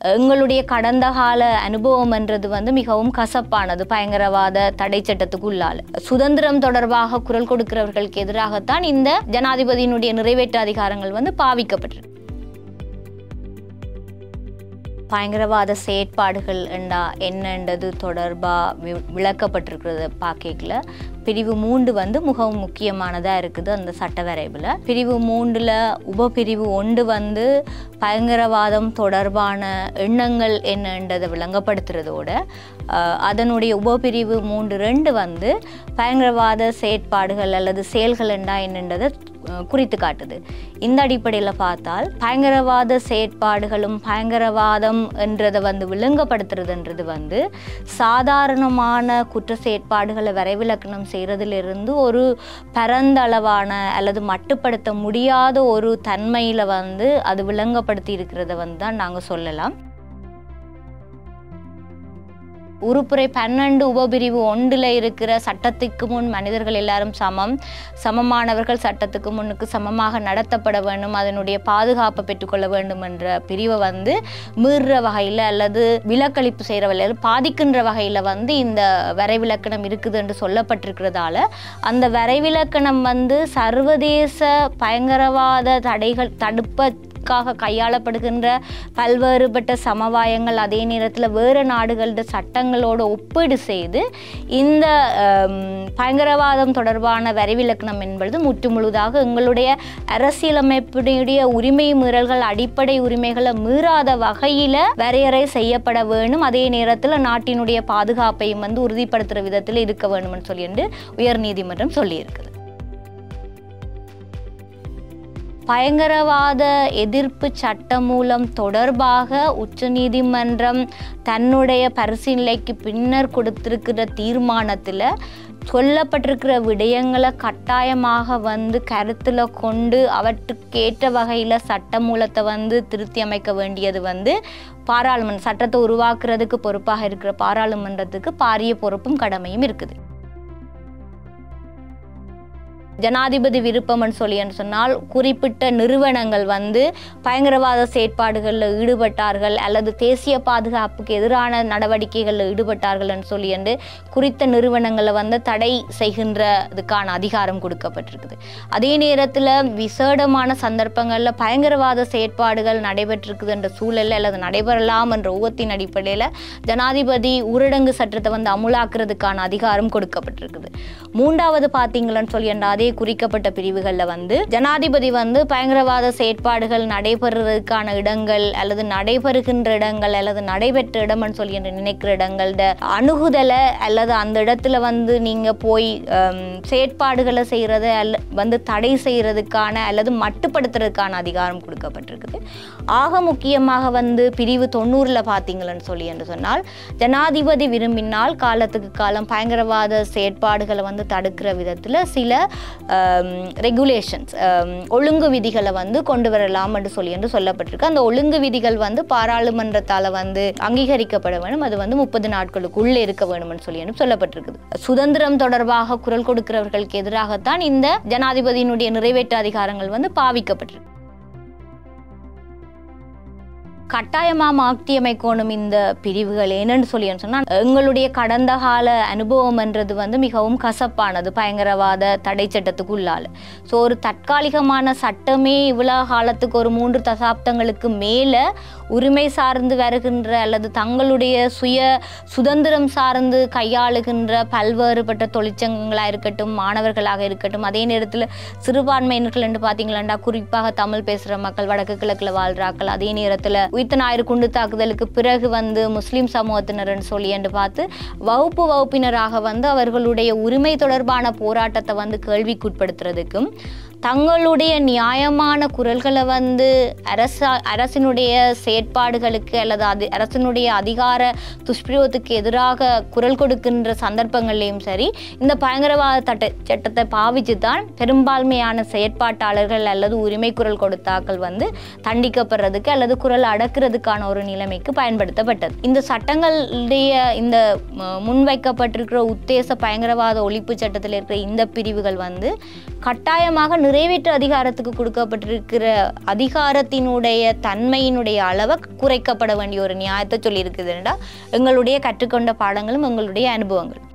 எங்களுடைய கடந்த கால அனுபவம்ன்றது வந்து மிகவும் கசப்பானது பயங்கரவாத தடை சட்டத்துக்கு உள்ளால சுதந்திரம் தொடர்பாக குரல் கொடுக்கிறவர்களுக்கு எதிராகத்தான் இந்த ஜனாதிபதியினுடைய நிறைவேற்று அதிகாரங்கள் வந்து பாவிக்கப்பட்டிருக்கு பயங்கரவாத செயற்பாடுகள் என்றா என்னன்றது தொடர்பாக வி விளக்கப்பட்டிருக்கிறது பாக்கேக்கில் பிரிவு மூன்று வந்து மிகவும் முக்கியமானதாக இருக்குது அந்த சட்ட வரைவில் பிரிவு மூன்றில் உபபிரிவு ஒன்று வந்து பயங்கரவாதம் தொடர்பான எண்ணங்கள் என்னன்றதை விளங்கப்படுத்துறதோட அஹ், அதனுடைய உபபிரிவு மூன்று ரெண்டு வந்து பயங்கரவாத செயற்பாடுகள் அல்லது செயல்கள் என்றா என்னன்றதை அஹ், குறித்து காட்டுது இந்த அடிப்படையில் பார்த்தால் பயங்கரவாத செயற்பாடுகளும் பயங்கரவாதம் என்றதை வந்து விளங்கப்படுத்துறதுன்றது வந்து சாதாரணமான குற்ற செயற்பாடுகளை வரைவிலக்கணம் செய்கிறதிலிருந்து ஒரு பரந்தளவான அல்லது மட்டுப்படுத்த முடியாத ஒரு தன்மையில் வந்து அது விளங்கப்படுத்தி இருக்கிறத வந்து தான் நாங்கள் சொல்லலாம் உருப்புரை பன்னெண்டு உபபிரிவு ஒன்றில் இருக்கிற சட்டத்துக்கு முன் மனிதர்கள் எல்லாரும் சமம் சமமானவர்கள் சட்டத்துக்கு முன்னுக்கு சமமாக நடத்தப்பட வேண்டும் அதனுடைய பாதுகாப்பை பெற்றுக்கொள்ள வேண்டும் என்ற பிரிவை வந்து மீறுற வகையில் அல்லது விலக்களிப்பு செய்கிற வகையில் பாதிக்கின்ற வகையில் வந்து இந்த வரைவிலக்கணம் இருக்குது என்று சொல்லப்பட்டிருக்கிறதால அந்த வரைவிலக்கணம் வந்து சர்வதேச பயங்கரவாத தடைகள் தடுப்ப க்காக கையாளப்படுகின்ற பல்வேறுபட்ட சமவாயங்கள் அதே நேரத்தில் வேறு நாடுகளோட சட்டங்களோடு ஒப்பீடு செய்து இந்த ஹம், பயங்கரவாதம் தொடர்பான வரிவிலக்கணம் என்பது முற்றுமுழுதாக எங்களுடைய அரசியலமைப்புடைய உரிமை மீறல்கள் அடிப்படை உரிமைகளை மீறாத வகையில் வரையறை செய்யப்பட வேண்டும் அதே நேரத்தில் நாட்டினுடைய பாதுகாப்பையும் வந்து உறுதிப்படுத்துகிற விதத்தில் இருக்க வேண்டும்னு சொல்லிட்டு உயர்நீதிமன்றம் சொல்லியிருக்குது பயங்கரவாத எதிர்ப்பு சட்டமூலம் தொடர்பாக உச்சநீதிமன்றம் தன்னுடைய பரிசீலனைக்கு பின்னர் கொடுத்திருக்கிற தீர்மானத்தில் சொல்லப்பட்டிருக்கிற விடயங்களை கட்டாயமாக வந்து கருத்தில் கொண்டு அவற்றுக்கேற்ற வகையில் சட்டமூலத்தை வந்து திருத்தி அமைக்க வேண்டியது வந்து பாராளுமன்ற சட்டத்தை உருவாக்குறதுக்கு பொறுப்பாக இருக்கிற பாராளுமன்றத்துக்கு பாரிய பொறுப்பும் கடமையும் இருக்குது ஜனாதிபதி விருப்பம்னு சொல்லின்னு சொன்னால் குறிப்பிட்ட நிறுவனங்கள் வந்து பயங்கரவாத செயற்பாடுகளில் ஈடுபட்டார்கள் அல்லது தேசிய பாதுகாப்புக்கு எதிரான நடவடிக்கைகளில் ஈடுபட்டார்கள்னு சொல்லி என்று குறித்த நிறுவனங்களை வந்து தடை செய்கின்றதுக்கான அதிகாரம் கொடுக்கப்பட்டிருக்குது அதே நேரத்தில் விசேடமான சந்தர்ப்பங்களில் பயங்கரவாத செயற்பாடுகள் நடைபெற்றிருக்குது என்ற சூழலில் அல்லது நடைபெறலாம் என்ற ஊகத்தின் அடிப்படையில் ஜனாதிபதி ஊரடங்கு சட்டத்தை வந்து அமுலாக்குறதுக்கான அதிகாரம் கொடுக்கப்பட்டிருக்குது மூன்றாவது பார்த்தீங்களன்னு சொல்லி என்ற அதே குறிக்கப்பட்ட பிரிவுகளில் வந்து ஜனாதிபதி வந்து பயங்கரவாத செயற்பாடுகள் நடைபெறுவதற்கான இடங்கள் அல்லது நடைபெறுகின்ற இடங்கள் அல்லது நடைபெற்ற இடம்னு சொல்லி என்று நினைக்கிற இடங்களோட அணுகுதலை அல்லது அந்த இடத்துல வந்து நீங்கள் போய் ஹம், செயற்பாடுகளை செய்கிறத அல்ல வந்து தடை செய்கிறதுக்கான அல்லது மட்டுப்படுத்துறதுக்கான அதிகாரம் கொடுக்கப்பட்டிருக்குது ஆக முக்கியமாக வந்து பிரிவு தொண்ணூறில் பார்த்தீங்களன்னு சொல்லி என்று சொன்னால் ஜனாதிபதி விரும்பினால் காலத்துக்கு காலம் பயங்கரவாத செயற்பாடுகளை வந்து தடுக்கிற விதத்தில் சில ரெகுலேஷன்ஸ் ஒழுங்கு விதிகளை வந்து கொண்டு வரலாம் என்று சொல்லி என்று சொல்லப்பட்டிருக்கு அந்த ஒழுங்கு விதிகள் வந்து பாராளுமன்றத்தால் வந்து அங்கீகரிக்கப்பட வேண்டும் அது வந்து முப்பது நாட்களுக்குள்ளே இருக்க வேணும்னு சொல்லி என்று சொல்லப்பட்டிருக்குது சுதந்திரம் தொடர்பாக குரல் கொடுக்கிறவர்களுக்கு எதிராகத்தான் இந்த ஜனாதிபதியினுடைய நிறைவேற்று அதிகாரங்கள் வந்து பாவிக்கப்பட்டிருக்கு கட்டாயமாக மாற்றியமைக்கணும் இந்த பிரிவுகள் என்னன்னு சொல்லி சொன்னால் எங்களுடைய கடந்த கால அனுபவம்ன்றது வந்து மிகவும் கசப்பானது பயங்கரவாத தடை சட்டத்துக்கு உள்ளால ஸோ ஒரு தற்காலிகமான சட்டமே இவ்வளோ காலத்துக்கு ஒரு மூன்று தசாப்தங்களுக்கு மேலே உரிமை சார்ந்து வருகின்ற அல்லது தங்களுடைய சுய சுதந்திரம் சார்ந்து கையாளுகின்ற பல்வேறுபட்ட தொழிற்சங்கங்களாக இருக்கட்டும் மாணவர்களாக இருக்கட்டும் அதே நேரத்தில் சிறுபான்மையினர்கள் என்று பார்த்தீங்களாண்டா குறிப்பாக தமிழ் பேசுகிற மக்கள் வடக்கு கிழக்கில் வாழ்றாக்கள் அதே நேரத்தில் உயிர்த்த ஞாயிறு குண்டு தாக்குதலுக்கு பிறகு வந்து முஸ்லீம் சமூகத்தினர்னு சொல்லி என்று பார்த்து வகுப்பு வகுப்பினராக வந்து அவர்களுடைய உரிமை தொடர்பான போராட்டத்தை வந்து கேள்விக்குட்படுத்துறதுக்கும் தங்களுடைய நியாயமான குரல்களை வந்து அரச அரசினுடைய செயற்பாடுகளுக்கு அல்லது அது அரசினுடைய அதிகார துஷ்பிரயோகத்துக்கு எதிராக குரல் கொடுக்கின்ற சந்தர்ப்பங்கள்லையும் சரி இந்த பயங்கரவாத தட்ட சட்டத்தை பாவிச்சு தான் பெரும்பான்மையான செயற்பாட்டாளர்கள் அல்லது உரிமை குரல் கொடுத்தாக்கள் வந்து தண்டிக்கப்படுறதுக்கு அல்லது குரல் அடக்கிறதுக்கான ஒரு நிலைமைக்கு பயன்படுத்தப்பட்டது இந்த சட்டங்களுடைய இந்த ம- முன்வைக்கப்பட்டிருக்கிற உத்தேச பயங்கரவாத ஒழிப்பு சட்டத்தில் இருக்கிற இந்த பிரிவுகள் வந்து கட்டாயமாக நிறைவேற்று அதிகாரத்துக்கு கொடுக்கப்பட்டிருக்கிற அதிகாரத்தினுடைய தன்மையினுடைய அளவை குறைக்கப்பட வேண்டிய ஒரு நியாயத்தை சொல்லியிருக்குதுன்னா எங்களுடைய கற்றுக்கொண்ட பாடங்களும் எங்களுடைய அனுபவங்கள்